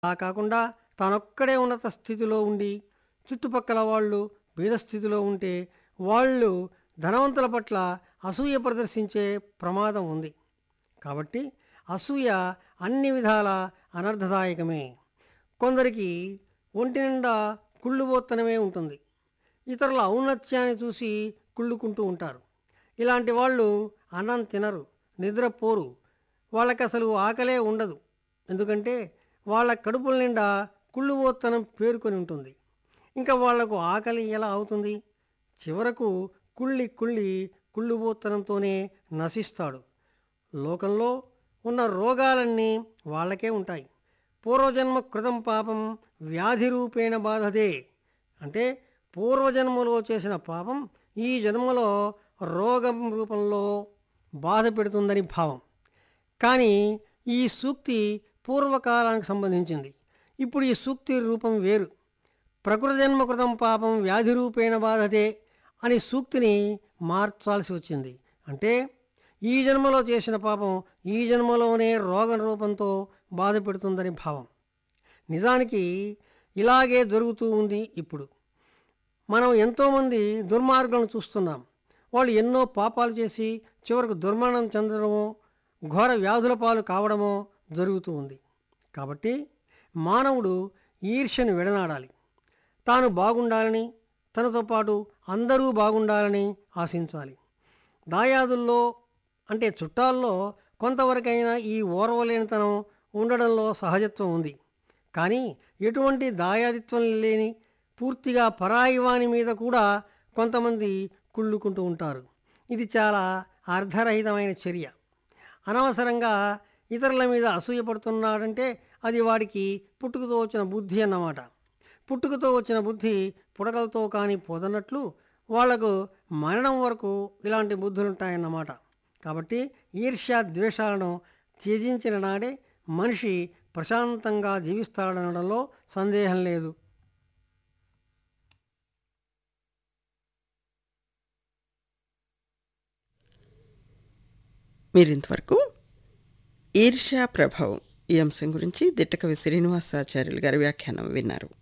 అలా కాకుండా తానొక్కడే ఉన్నత స్థితిలో ఉండి చుట్టుపక్కల వాళ్ళు బీద స్థితిలో ఉంటే వాళ్ళు ధనవంతుల పట్ల అసూయ ప్రదర్శించే ప్రమాదం ఉంది కాబట్టి అసూయ అన్ని విధాల అనర్థదాయకమే కొందరికి ఒంటి నిండా కుళ్ళుబోత్తనమే ఉంటుంది ఇతరుల ఔన్నత్యాన్ని చూసి కుళ్ళుకుంటూ ఉంటారు ఇలాంటి వాళ్ళు అన్నం తినరు నిద్రపోరు వాళ్ళకి అసలు ఆకలే ఉండదు ఎందుకంటే వాళ్ళ కడుపుల నిండా కుళ్ళుబోత్తనం పేరుకొని ఉంటుంది ఇంకా వాళ్లకు ఆకలి ఎలా అవుతుంది చివరకు కుళ్ళి కుళ్ళి కుళ్ళుబోత్తనంతోనే నశిస్తాడు లోకంలో ఉన్న రోగాలన్నీ వాళ్ళకే ఉంటాయి పూర్వజన్మ కృతం పాపం వ్యాధి రూపేణ బాధదే అంటే పూర్వజన్మలో చేసిన పాపం ఈ జన్మలో రోగం రూపంలో బాధ పెడుతుందని భావం కానీ ఈ సూక్తి పూర్వకాలానికి సంబంధించింది ఇప్పుడు ఈ సూక్తి రూపం వేరు ప్రకృతి జన్మకృతం పాపం వ్యాధి రూపేణ బాధతే అని సూక్తిని మార్చాల్సి వచ్చింది అంటే ఈ జన్మలో చేసిన పాపం ఈ జన్మలోనే రోగం రూపంతో బాధ పెడుతుందని భావం నిజానికి ఇలాగే జరుగుతూ ఉంది ఇప్పుడు మనం ఎంతోమంది దుర్మార్గులను చూస్తున్నాం వాళ్ళు ఎన్నో పాపాలు చేసి చివరకు దుర్మరణం చెందడమో ఘోర వ్యాధుల పాలు కావడమో జరుగుతూ ఉంది కాబట్టి మానవుడు ఈర్ష్యను విడనాడాలి తాను బాగుండాలని తనతో పాటు అందరూ బాగుండాలని ఆశించాలి దాయాదుల్లో అంటే చుట్టాల్లో కొంతవరకైనా ఈ ఓర్వలేనితనం ఉండడంలో సహజత్వం ఉంది కానీ ఎటువంటి దాయాదిత్వం లేని పూర్తిగా పరాయి వాని మీద కూడా కొంతమంది కుళ్ళుకుంటూ ఉంటారు ఇది చాలా అర్ధరహితమైన చర్య అనవసరంగా ఇతరుల మీద అసూయపడుతున్నాడంటే అది వాడికి పుట్టుకతో వచ్చిన బుద్ధి అన్నమాట పుట్టుకతో వచ్చిన బుద్ధి పుడకలతో కానీ పోదన్నట్లు వాళ్లకు మరణం వరకు ఇలాంటి బుద్ధులుంటాయన్నమాట కాబట్టి ఈర్ష్య ద్వేషాలను త్యజించిన నాడే మనిషి ప్రశాంతంగా జీవిస్తాడనడంలో సందేహం లేదు మీరింతవరకు ఈర్ష్యా ప్రభావం ఈ అంశం గురించి దిట్టకవి శ్రీనివాసాచార్యులు గారి వ్యాఖ్యానం విన్నారు